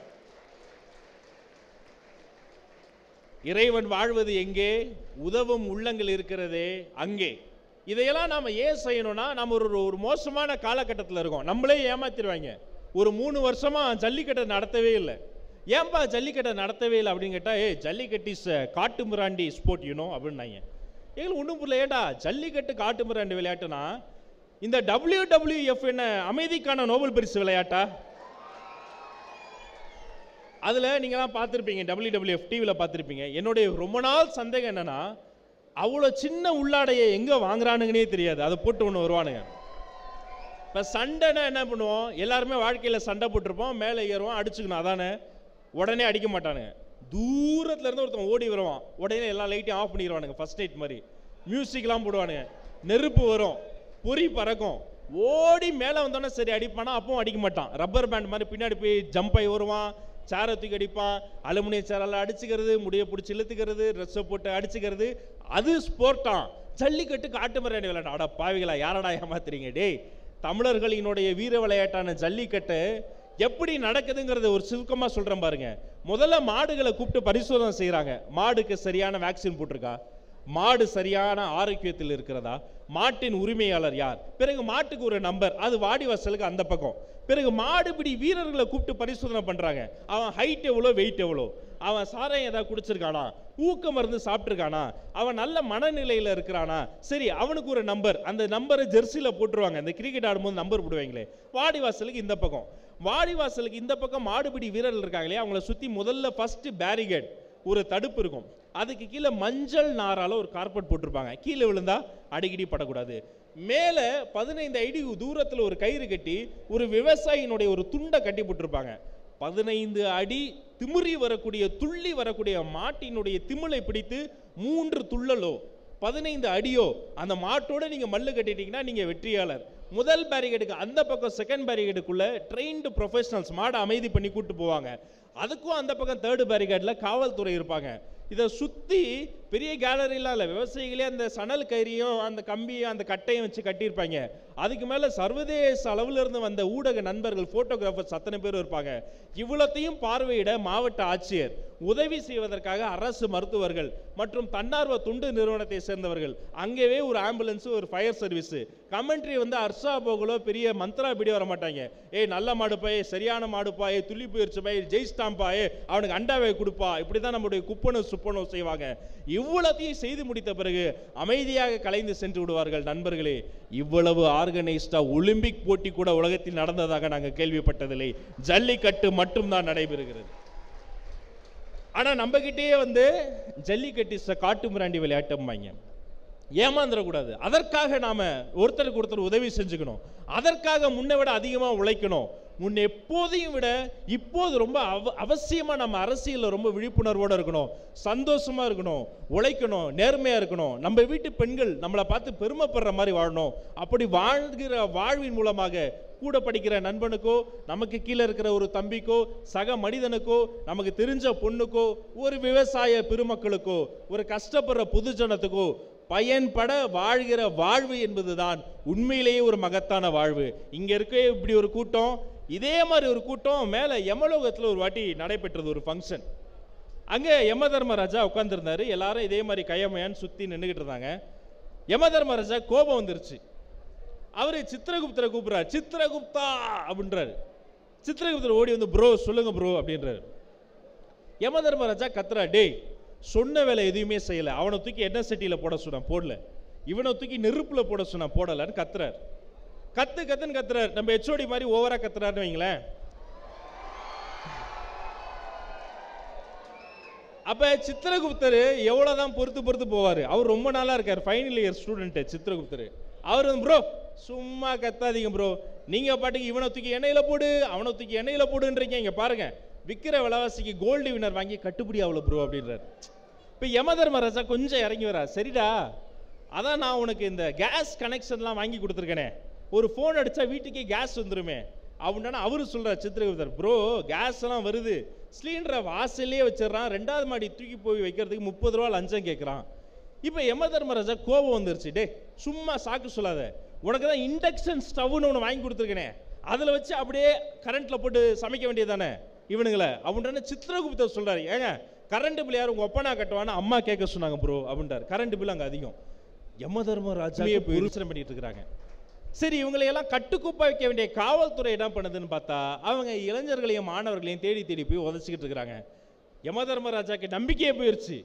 இறைவன் வாழ்வது எங்கே உதவும் உள்ளங்கள் இருக்கிறதே அங்கே இதையெல்லாம் நாம ஏன் செய்யணும்னா நம்ம ஒரு ஒரு மோசமான காலகட்டத்தில் இருக்கோம் நம்மளே ஏமாத்திடுவாங்க ஒரு மூணு வருஷமா ஜல்லிக்கட்டை நடத்தவே இல்லை ஏன்பா ஜல்லிக்கட்டை நடத்தவே இல்லை அப்படின்னு கேட்டால் ஏ ஜல்லிக்கட்டு இஸ் காட்டு மிராண்டி ஸ்போர்ட் யூனோ அப்படின்னாங்க எங்களுக்கு ஒன்றும் புரியல ஏண்டா ஜல்லிக்கட்டு காட்டு மிராண்டி விளையாட்டுனா இந்த டபிள்யூ டபிள்யூஎஃப் என்ன அமைதிக்கான நோபல் பரிசு விளையாட்டா அதில் நீங்களாம் பார்த்துருப்பீங்க டபிள்யூ டபிள்யூஎஃப் டிவியில் பார்த்துருப்பீங்க என்னுடைய ரொம்ப நாள் சந்தேகம் என்னன்னா அவ்வளோ சின்ன உள்ளாடையை எங்கே வாங்குறானுங்கன்னே தெரியாது அதை போட்டு ஒன்று வருவானுங்க இப்போ சண்டைனா என்ன பண்ணுவோம் எல்லாருமே வாழ்க்கையில் சண்டை போட்டிருப்போம் மேலே ஏறுவோம் அடிச்சுக்கணும் அதானே உடனே அடிக்க மாட்டானுங்க தூரத்துல இருந்து ஒருத்தன் ஓடி வருவான் உடனே எல்லா லைட்டையும் ஆஃப் பண்ணிடுவானுங்க ஃபர்ஸ்ட் நைட் மாதிரி மியூசிக்லாம் போடுவானுங்க நெருப்பு வரும் பொறி பறக்கும் ஓடி மேலே வந்தோடனே சரி அடிப்பானா அப்பவும் அடிக்க மாட்டான் ரப்பர் பேண்ட் மாதிரி பின்னாடி போய் ஜம்ப் ஆகி வருவான் சேரை தூக்கி அடிப்பான் அலுமினிய சேரெல்லாம் அடிச்சுக்கிறது முடியை பிடிச்சி இழுத்துக்கிறது ட்ரெஸ்ஸை போட்டு அடிச்சுக்கிறது அது ஸ்போர்ட்டான் ஜல்லிக்கட்டு காட்டு மிராண்டி விளையாட்டு அட பாவிகளா யாரடா ஏமாத்துறீங்க டேய் தமிழர்களினுடைய வீர விளையாட்டான ஜல்லிக்கட்டு எப்படி நடக்குதுங்கிறத ஒரு சுருக்கமாக சொல்கிறேன் பாருங்க முதல்ல மாடுகளை கூப்பிட்டு பரிசோதனை செய்கிறாங்க மாடுக்கு சரியான வேக்சின் போட்டிருக்கா மாடு சரியான ஆரோக்கியத்தில் இருக்கிறதா மாட்டின் உரிமையாளர் யார் பிறகு மாட்டுக்கு ஒரு நம்பர் அது வாடிவாசலுக்கு அந்த பக்கம் பிறகு மாடுபிடி வீரர்களை கூப்பிட்டு பரிசோதனை பண்றாங்க அவன் ஹைட் எவ்வளோ வெயிட் எவ்வளோ அவன் சாராயம் ஏதாவது குடிச்சிருக்கானா ஊக்க மருந்து சாப்பிட்ருக்கானா அவன் நல்ல மனநிலையில் இருக்கிறானா சரி அவனுக்கு ஒரு நம்பர் அந்த நம்பரை ஜெர்சியில் போட்டுருவாங்க இந்த கிரிக்கெட் ஆடும்போது நம்பர் போடுவாங்களே வாடிவாசலுக்கு இந்த பக்கம் வாடிவாசலுக்கு இந்த பக்கம் மாடுபிடி வீரர்கள் இருக்காங்களே அவங்கள சுற்றி முதல்ல ஃபர்ஸ்ட் பேரிகேட் ஒரு தடுப்பு இருக்கும் அதுக்கு கீழே மஞ்சள் நாரால ஒரு கார்பெட் போட்டிருப்பாங்க கீழே விழுந்தா அடிக்கடி படக்கூடாது மேலே பதினைந்து அடி தூரத்தில் ஒரு கயிறு கட்டி ஒரு விவசாயினுடைய ஒரு துண்டை கட்டி போட்டிருப்பாங்க பதினைந்து அடி திமிரி வரக்கூடிய துள்ளி வரக்கூடிய மாட்டினுடைய திமிலை பிடித்து மூன்று துள்ளலோ பதினைந்து அடியோ அந்த மாட்டோட நீங்க மல்லு கட்டிட்டீங்கன்னா நீங்க வெற்றியாளர் முதல் பேரிகேடுக்கு அந்த பக்கம் செகண்ட் பேரிகேடுக்குள்ள ட்ரெயின்டு ப்ரொஃபஷனல்ஸ் மாடை அமைதி பண்ணி கூட்டு போவாங்க அதுக்கும் அந்த பக்கம் தேர்டு பேரிகேடில் காவல்துறை இருப்பாங்க இதை சுற்றி பெரிய கேலரிலாம் இல்லை விவசாயிகளே அந்த சணல் கயிறையும் அந்த கம்பியும் அந்த கட்டையும் வச்சு கட்டியிருப்பாங்க அதுக்கு மேலே சர்வதேச அளவில் இருந்து வந்த ஊடக நண்பர்கள் ஃபோட்டோகிராஃபர்ஸ் அத்தனை பேர் இருப்பாங்க இவ்வளத்தையும் பார்வையிட மாவட்ட ஆட்சியர் உதவி செய்வதற்காக அரசு மருத்துவர்கள் மற்றும் தன்னார்வ துண்டு நிறுவனத்தை சேர்ந்தவர்கள் அங்கேயே ஒரு ஆம்புலன்ஸ் ஒரு ஃபயர் சர்வீஸ் கமெண்ட்ரி வந்து அர்ஷா போகலோ பெரிய மந்த்ரா பிடி வர மாட்டாங்க ஏய் நல்ல மாடுப்பா ஏய் சரியான மாடுப்பா ஏய் துள்ளி போயிருச்சுப்பா ஏய் ஜெயிஸ்டாம்பா ஏய் அவனுக்கு அண்டாவை கொடுப்பா இப்படி தான் நம்முடைய குப்பனும் சுப்பனும் செய்வாங்க இவ்வளத்தையும் செய்து முடித்த பிறகு அமைதியாக கலைந்து சென்று விடுவார்கள் நண்பர்களே இவ்வளவு ஆர்கனைஸ்டா ஒலிம்பிக் போட்டி கூட உலகத்தில் நடந்ததாக நாங்கள் கேள்விப்பட்டதில்லை ஜல்லிக்கட்டு மட்டும்தான் நடைபெறுகிறது ஆனா நம்ம கிட்டேயே வந்து ஜல்லிக்கட்டு இஸ் காட்டு மிராண்டி விளையாட்டும்பாங்க ஏமாந்துடக்கூடாது அதற்காக நாம ஒருத்தருக்கு ஒருத்தர் உதவி செஞ்சுக்கணும் அதற்காக முன்னை விட அதிகமா உழைக்கணும் முன் எப்போதையும் விட இப்போது ரொம்ப அவ அவசியமா நம்ம அரசியல்ல ரொம்ப விழிப்புணர்வோட இருக்கணும் சந்தோஷமா இருக்கணும் உழைக்கணும் நேர்மையா இருக்கணும் நம்ம வீட்டு பெண்கள் நம்மளை பார்த்து பெருமைப்படுற மாதிரி வாழணும் அப்படி வாழ்கிற வாழ்வின் மூலமாக கூட படிக்கிற நண்பனுக்கோ நமக்கு கீழே இருக்கிற ஒரு தம்பிக்கோ சக மனிதனுக்கோ நமக்கு தெரிஞ்ச பொண்ணுக்கோ ஒரு விவசாய பெருமக்களுக்கோ ஒரு கஷ்டப்படுற பொதுஜனத்துக்கோ பயன்பட வாழ்கிற வாழ்வு என்பதுதான் உண்மையிலேயே ஒரு மகத்தான வாழ்வு இங்க இருக்க இப்படி ஒரு கூட்டம் இதே மாதிரி ஒரு கூட்டம் மேல யமலோகத்துல ஒரு வாட்டி நடைபெற்றது ஒரு ஃபங்க்ஷன் அங்க யம தர்மராஜா உட்காந்துருந்தாரு எல்லாரும் இதே மாதிரி கையமையான்னு சுத்தி நின்றுகிட்டு இருந்தாங்க யம தர்மராஜா கோபம் வந்துருச்சு அவரு சித்திரகுப்தரை கூப்பிடுறாரு சித்திரகுப்தா அப்படின்றாரு சித்திரகுப்தர் ஓடி வந்து ப்ரோ சொல்லுங்க ப்ரோ அப்படின்றாரு யம தர்மராஜா கத்துறா டேய் சொன்ன வேலை எதுவுமே செய்யல அவனை தூக்கி என்ன சட்டியில போட சொன்னான் போடல இவனை தூக்கி நெருப்புல போட சொன்னான் போடலன்னு கத்துறார் கத்து கத்துன்னு கத்துறாரு நம்ம ஹெச்ஓடி மாதிரி ஓவரா கத்துறாருன்னு வைங்களேன் அப்ப சித்திரகுப்தர் எவ்வளவுதான் பொறுத்து பொறுத்து போவாரு அவர் ரொம்ப நாளா இருக்காரு ஃபைனல் இயர் ஸ்டூடெண்ட் சித்திரகுப்தர் அவர் வந்து ப்ரோ சும்மா கத்தாதீங்க ப்ரோ நீங்க பாட்டுக்கு இவனை தூக்கி எண்ணெயில போடு அவனை தூக்கி எண்ணெயில போடுன்றீங்க இங்க பாருங்க விக்கிற விலைவாசிக்கு கோல்டு வினர் வாங்கி கட்டுப்படி ஆகல ப்ரோ அப்படின்றாரு இப்போ யம தர்மராஜா கொஞ்சம் இறங்கி வரா சரிடா அதான் நான் உனக்கு இந்த கேஸ் கனெக்ஷன்லாம் வாங்கி கொடுத்துருக்கேனே ஒரு ஃபோன் அடிச்சா வீட்டுக்கே கேஸ் வந்துருமே அப்படின்னா அவரு சொல்றார் சித்திரகுப்தர் ப்ரோ கேஸ் எல்லாம் வருது சிலிண்டரை வாசல்லே வச்சிடறான் ரெண்டாவது மாடி தூக்கி போய் வைக்கிறதுக்கு முப்பது ரூபா லஞ்சம் கேட்குறான் இப்போ யம தர்மராஜா கோபம் வந்துருச்சு டே சும்மா சாக்கு சொல்லாத உனக்கு தான் இண்டக்ஷன் ஸ்டவ்னு ஒன்று வாங்கி கொடுத்துருக்கேனே அதில் வச்சு அப்படியே கரண்ட்டில் போட்டு சமைக்க வேண்டியதானே இவனுங்களை அப்படின்ற சித்திரகுப்தர் சொல்றாரு ஏங்க கரண்ட் பில் யார் உங்கள் ஒப்பனா கட்டுவான்னு அம்மா கேட்க சொன்னாங்க ப்ரோ அப்படின்றாரு கரண்ட் பில் அங்கே அதிகம் யம தர்மராஜாவே விமர்சனம் பண்ணிட்டு இருக்கிறாங்க சரி இவங்களை எல்லாம் கட்டுக்குப்பா வைக்க வேண்டிய காவல்துறை என்ன பண்ணுதுன்னு பார்த்தா அவங்க இளைஞர்களையும் மாணவர்களையும் தேடி தேடி போய் உதச்சிக்கிட்டு இருக்கிறாங்க யம தர்மராஜாக்கு நம்பிக்கையே போயிருச்சு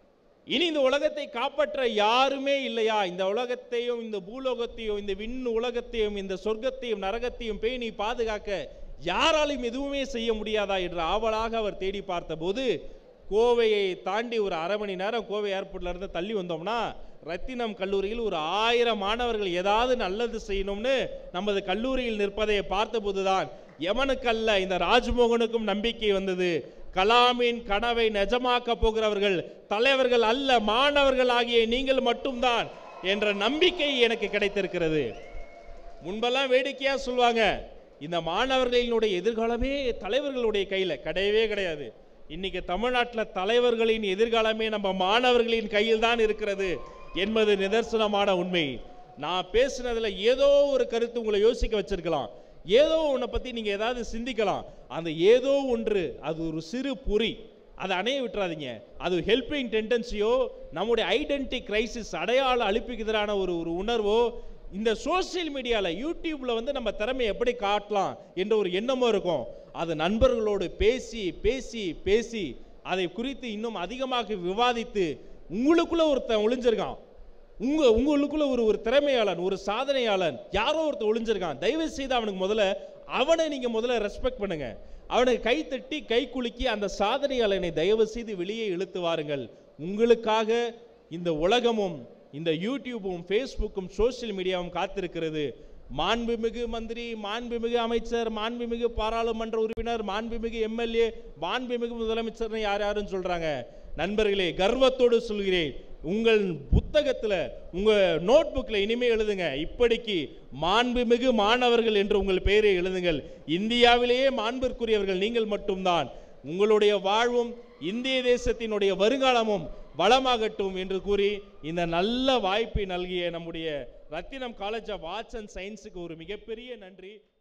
இனி இந்த உலகத்தை காப்பாற்ற யாருமே இல்லையா இந்த உலகத்தையும் இந்த பூலோகத்தையும் இந்த விண் உலகத்தையும் இந்த சொர்க்கத்தையும் நரகத்தையும் பேணி பாதுகாக்க யாராலும் எதுவுமே செய்ய முடியாதா என்று ஆவலாக அவர் தேடி பார்த்தபோது கோவையை தாண்டி ஒரு அரை மணி நேரம் கோவை ஏர்போர்ட்ல இருந்து தள்ளி வந்தோம்னா ரத்தினம் கல்லூரியில் ஒரு ஆயிரம் மாணவர்கள் ஏதாவது நல்லது செய்யணும்னு நமது கல்லூரியில் நிற்பதை பார்த்தபோதுதான் எவனுக்கல்ல இந்த ராஜ்மோகனுக்கும் நம்பிக்கை வந்தது கலாமின் கனவை நிஜமாக்க போகிறவர்கள் தலைவர்கள் அல்ல மாணவர்கள் ஆகிய நீங்கள் மட்டும்தான் என்ற நம்பிக்கை எனக்கு கிடைத்திருக்கிறது முன்பெல்லாம் வேடிக்கையா சொல்லுவாங்க இந்த மாணவர்களினுடைய எதிர்காலமே தலைவர்களுடைய கையில கிடையவே கிடையாது இன்னைக்கு தமிழ்நாட்டில் தலைவர்களின் எதிர்காலமே நம்ம மாணவர்களின் கையில் தான் இருக்கிறது என்பது நிதர்சனமான உண்மை நான் பேசுனதுல ஏதோ ஒரு கருத்து உங்களை யோசிக்க வச்சிருக்கலாம் ஏதோ ஒன்றை பத்தி நீங்க ஏதாவது சிந்திக்கலாம் அந்த ஏதோ ஒன்று அது ஒரு சிறு பொறி அதை அணைய விட்டுறாதீங்க அது ஹெல்பிங் டெண்டன்சியோ நம்முடைய ஐடென்டி கிரைசிஸ் அடையாள அழிப்புக்கு எதிரான ஒரு ஒரு உணர்வோ இந்த சோஷியல் மீடியாவில் யூடியூப்ல வந்து நம்ம திறமையை எப்படி காட்டலாம் என்ற ஒரு எண்ணமும் இருக்கும் அது நண்பர்களோடு பேசி பேசி பேசி அதை குறித்து இன்னும் அதிகமாக விவாதித்து உங்களுக்குள்ள ஒருத்தன் ஒளிஞ்சிருக்கான் உங்க உங்களுக்குள்ள ஒரு ஒரு திறமையாளன் ஒரு சாதனையாளன் யாரோ ஒருத்தன் ஒளிஞ்சிருக்கான் தயவு செய்து அவனுக்கு முதல்ல அவனை நீங்க முதல்ல ரெஸ்பெக்ட் பண்ணுங்க அவனுக்கு கை தட்டி கை குலுக்கி அந்த சாதனையாளனை தயவு செய்து வெளியே இழுத்து வாருங்கள் உங்களுக்காக இந்த உலகமும் இந்த யூடியூபும் ஃபேஸ்புக்கும் சோஷியல் மீடியாவும் காத்திருக்கிறது மாண்புமிகு மந்திரி மாண்புமிகு அமைச்சர் மாண்புமிகு பாராளுமன்ற உறுப்பினர் மாண்புமிகு எம்எல்ஏ மாண்புமிகு முதலமைச்சர்னு யார் யாருன்னு சொல்றாங்க நண்பர்களே கர்வத்தோடு சொல்கிறேன் உங்கள் புத்தகத்துல உங்க நோட்புக்ல இனிமே எழுதுங்க இப்படிக்கு மாண்புமிகு மாணவர்கள் என்று உங்கள் பெயரை எழுதுங்கள் இந்தியாவிலேயே மாண்பிற்குரியவர்கள் நீங்கள் மட்டும்தான் உங்களுடைய வாழ்வும் இந்திய தேசத்தினுடைய வருங்காலமும் வளமாகட்டும் என்று கூறி இந்த நல்ல வாய்ப்பை நல்கிய நம்முடைய Rathinam college of arts and சயின்ஸுக்கு ஒரு மிகப்பெரிய நன்றி